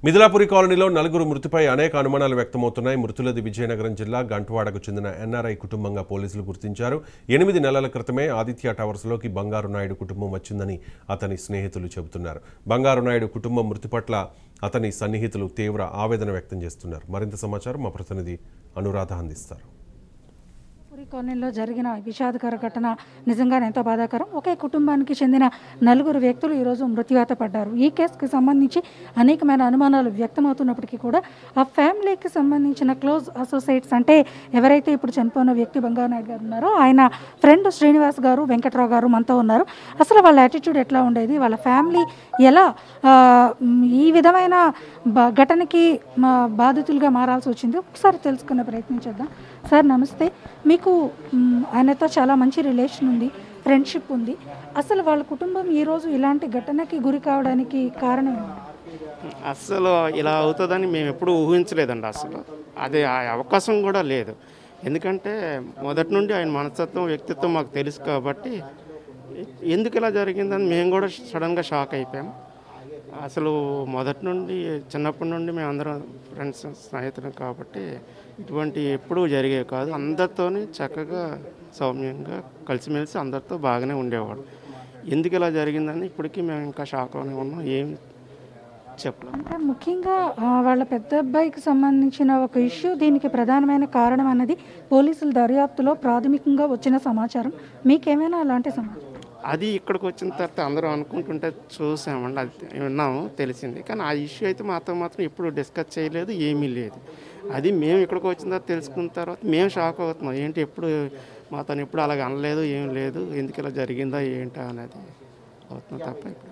మిథిలాపురి కాలనీలో నలుగురు మృతిపై అనేక అనుమానాలు వ్యక్తమవుతున్నాయి మృతులది విజయనగరం జిల్లా గంట్వాడకు చెందిన ఎన్ఆర్ఐ కుటుంబంగా పోలీసులు గుర్తించారు ఎనిమిది నెలల క్రితమే ఆదిత్య టవర్స్లోకి బంగారు నాయుడు కుటుంబం వచ్చిందని అతని స్నేహితులు చెబుతున్నారు బంగారు నాయుడు కుటుంబం మృతి పట్ల అతని సన్నిహితులు తీవ్ర ఆవేదన వ్యక్తం చేస్తున్నారు మరింత సమాచారం మా ప్రతినిధి అనురాధ అందిస్తారు పురి కాలనీలో జరిగిన విషాదకర ఘటన నిజంగానే ఎంతో బాధాకరం ఒకే కుటుంబానికి చెందిన నలుగురు వ్యక్తులు ఈరోజు మృత్యువాత పడ్డారు ఈ కేసుకి సంబంధించి అనేకమైన అనుమానాలు వ్యక్తమవుతున్నప్పటికీ కూడా ఆ ఫ్యామిలీకి సంబంధించిన క్లోజ్ అసోసియేట్స్ అంటే ఎవరైతే ఇప్పుడు చనిపోయిన వ్యక్తి బంగారు నాయుడు గారు ఉన్నారో ఆయన ఫ్రెండ్ శ్రీనివాస్ గారు వెంకట్రావు గారు మనతో ఉన్నారు అసలు వాళ్ళ యాటిట్యూడ్ ఎట్లా ఉండేది వాళ్ళ ఫ్యామిలీ ఎలా ఆ, మ్, ఈ విధమైన బ- ఘటనకి మా బాధితులుగా మారాల్సి వచ్చింది ఒకసారి తెలుసుకునే ప్రయత్నం చేద్దాం సార్ నమస్తే మీకు మ్, ఆయనతో చాలా మంచి రిలేషన్ ఉంది ఫ్రెండ్షిప్ ఉంది అసలు వాళ్ళ కుటుంబం ఈరోజు ఇలాంటి ఘటనకి గురి కావడానికి కారణం ఏంటి? అస్సలు ఇలా అవుతుందని మేము ఎప్పుడూ ఊహించలేదండి అసలు అది ఆ అవకాశం కూడా లేదు ఎందుకంటే మొదటి నుండి ఆయన మనస్తత్వం వ్యక్తిత్వం మాకు తెలుసు కాబట్టి ఎందుకు ఇలా జరిగిందని మేము కూడా సడన్గా షాక్ అయిపోయాం అసలు మొదటి నుండి చిన్నప్పటి నుండి మేము అందరం ఫ్రెండ్స్ స్నేహితులం కాబట్టి ఇటువంటి ఎప్పుడూ జరిగేవి కాదు అందరితోని చక్కగా సౌమ్యంగా కలిసిమెలిసి అందరితో బాగానే ఉండేవాడు ఎందుకు ఇలా జరిగిందని ఇప్పటికీ మేము ఇంకా షాక్లోనే ఉన్నాం ఏం చెప్పలేం అంటే ముఖ్యంగా ఆ, వాళ్ళ పెద్ద అబ్బాయికి సంబంధించిన ఒక ఇష్యూ దీనికి ప్రధానమైన కారణం అన్నది పోలీసుల దర్యాప్తులో ప్రాథమికంగా వచ్చిన సమాచారం మీకేమైనా అలాంటి సమాచారం అది ఇక్కడికి వచ్చిన తర్వాత అందరూ అనుకుంటుంటే చూసామండి అది విన్నాము తెలిసింది కానీ ఆ ఇష్యూ అయితే మాతో మాత్రం ఎప్పుడు డిస్కస్ చేయలేదు ఏమీ లేదు అది మేము ఇక్కడికి వచ్చిన తర్వాత తెలుసుకున్న తర్వాత మేము షాక్ అవుతున్నాం ఏంటి ఎప్పుడు మాతో ఎప్పుడు అలాగ అనలేదు ఏం లేదు ఎందుకు ఇలా జరిగిందా ఏంటా అనేది అవుతుంది తప్ప ఇప్పుడు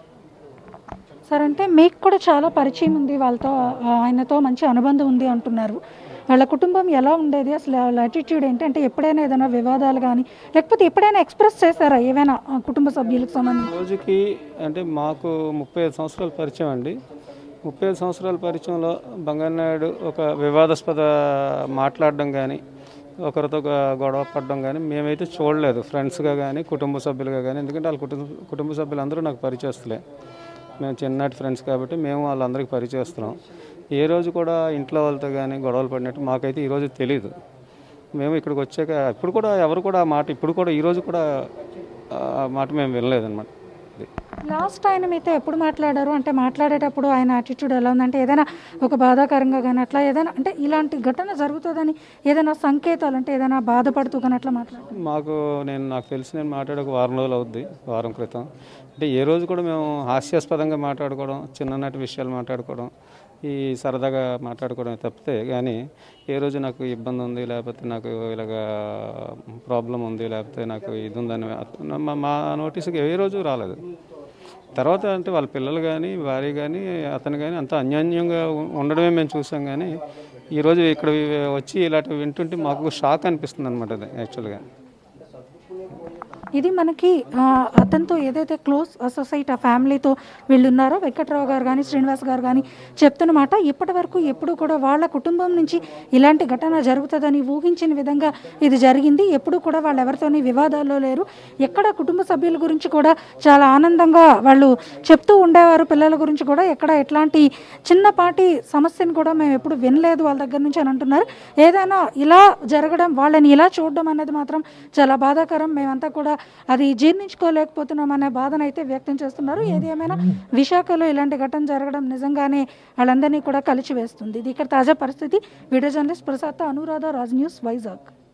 సార్ అంటే మీకు కూడా చాలా పరిచయం ఉంది వాళ్ళతో ఆ, ఆయనతో మంచి అనుబంధం ఉంది అంటున్నారు వాళ్ళ కుటుంబం ఎలా ఉండేది అసలు వాళ్ళ అటిట్యూడ్ ఏంటి అంటే ఎప్పుడైనా ఏదైనా వివాదాలు కానీ లేకపోతే ఎప్పుడైనా ఎక్స్ప్రెస్ చేశారా ఏవైనా ఆ, కుటుంబ సభ్యులకు సంబంధించి రోజుకి అంటే మాకు ముప్పై ఐదు సంవత్సరాల పరిచయం అండి ముప్పై ఐదు సంవత్సరాల పరిచయంలో బంగారు నాయుడు ఒక వివాదాస్పద మాట్లాడడం కానీ ఒకరితో గ- గొడవ పడడం కానీ మేమైతే చూడలేదు ఫ్రెండ్స్గా కానీ కుటుంబ సభ్యులుగా కానీ ఎందుకంటే వాళ్ళ కుటుంబ కుటుంబ సభ్యులందరూ నాకు పరిచయస్తులే మేము చిన్ననాటి ఫ్రెండ్స్ కాబట్టి మేము వాళ్ళందరికీ పరిచయస్తున్నాం ఏ రోజు కూడా ఇంట్లో వాళ్ళతో కానీ గొడవలు పడినట్టు మాకైతే ఈరోజు తెలియదు మేము ఇక్కడికి వచ్చాక ఇప్పుడు కూడా ఎవరు కూడా ఆ మాట ఇప్పుడు కూడా ఈరోజు కూడా ఆ మాట మేము వినలేదన్నమాట అది లాస్ట్ ఆయన మీతో ఎప్పుడు మాట్లాడారు అంటే మాట్లాడేటప్పుడు ఆయన అటిట్యూడ్ ఎలా ఉందంటే ఏదైనా ఒక బాధాకరంగా కానీ అట్లా ఏదైనా అంటే ఇలాంటి ఘటన జరుగుతుందని ఏదైనా సంకేతాలు అంటే ఏదైనా బాధపడుతూ కానీ అట్లా మాట్లాడారు మాకు నేను నాకు తెలిసి నేను మాట్లాడే ఒక వారం రోజులు అవుద్ది వారం క్రితం అంటే ఏ రోజు కూడా మేము హాస్యాస్పదంగా మాట్లాడుకోవడం చిన్ననాటి విషయాలు మాట్లాడుకోవడం ఈ సరదాగా మాట్లాడుకోవడం తప్పితే కానీ ఏ రోజు నాకు ఇబ్బంది ఉంది లేకపోతే నాకు ఇలాగ ప్రాబ్లం ఉంది లేకపోతే నాకు ఇది ఉందని మా- మా నోటీస్కి ఏ రోజు రాలేదు తర్వాత అంటే వాళ్ళ పిల్లలు కానీ భార్య కానీ అతను కానీ అంత అన్యోన్యంగా ఉ- ఉండడమే మేము చూసాం కానీ ఈరోజు ఇక్కడ వచ్చి ఇలాంటివి వింటుంటే మాకు షాక్ అనిపిస్తుంది అనమాట అది యాక్చువల్గా ఇది మనకి ఆ, అతనితో ఏదైతే క్లోజ్ అసోసియేట్ ఆ ఫ్యామిలీతో వీళ్ళు ఉన్నారో వెంకట్రావు గారు కానీ శ్రీనివాస్ గారు కానీ చెప్తున్నమాట ఇప్పటి వరకు ఎప్పుడు కూడా వాళ్ళ కుటుంబం నుంచి ఇలాంటి ఘటన జరుగుతుందని ఊహించిన విధంగా ఇది జరిగింది ఎప్పుడు కూడా వాళ్ళు ఎవరితోని వివాదాల్లో లేరు ఎక్కడ కుటుంబ సభ్యుల గురించి కూడా చాలా ఆనందంగా వాళ్ళు చెప్తూ ఉండేవారు పిల్లల గురించి కూడా ఎక్కడ ఎట్లాంటి చిన్నపాటి సమస్యను కూడా మేము ఎప్పుడు వినలేదు వాళ్ళ దగ్గర నుంచి అని అంటున్నారు ఏదైనా ఇలా జరగడం వాళ్ళని ఇలా చూడడం అనేది మాత్రం చాలా బాధాకరం మేమంతా కూడా అది జీర్ణించుకోలేకపోతున్నాం అనే బాధను అయితే వ్యక్తం చేస్తున్నారు ఏది ఏమైనా విశాఖలో ఇలాంటి ఘటన జరగడం నిజంగానే వాళ్ళందరినీ కూడా కలిచివేస్తుంది ఇది ఇక్కడ తాజా పరిస్థితి video journalist Prasad Anuradha Raj news Vizag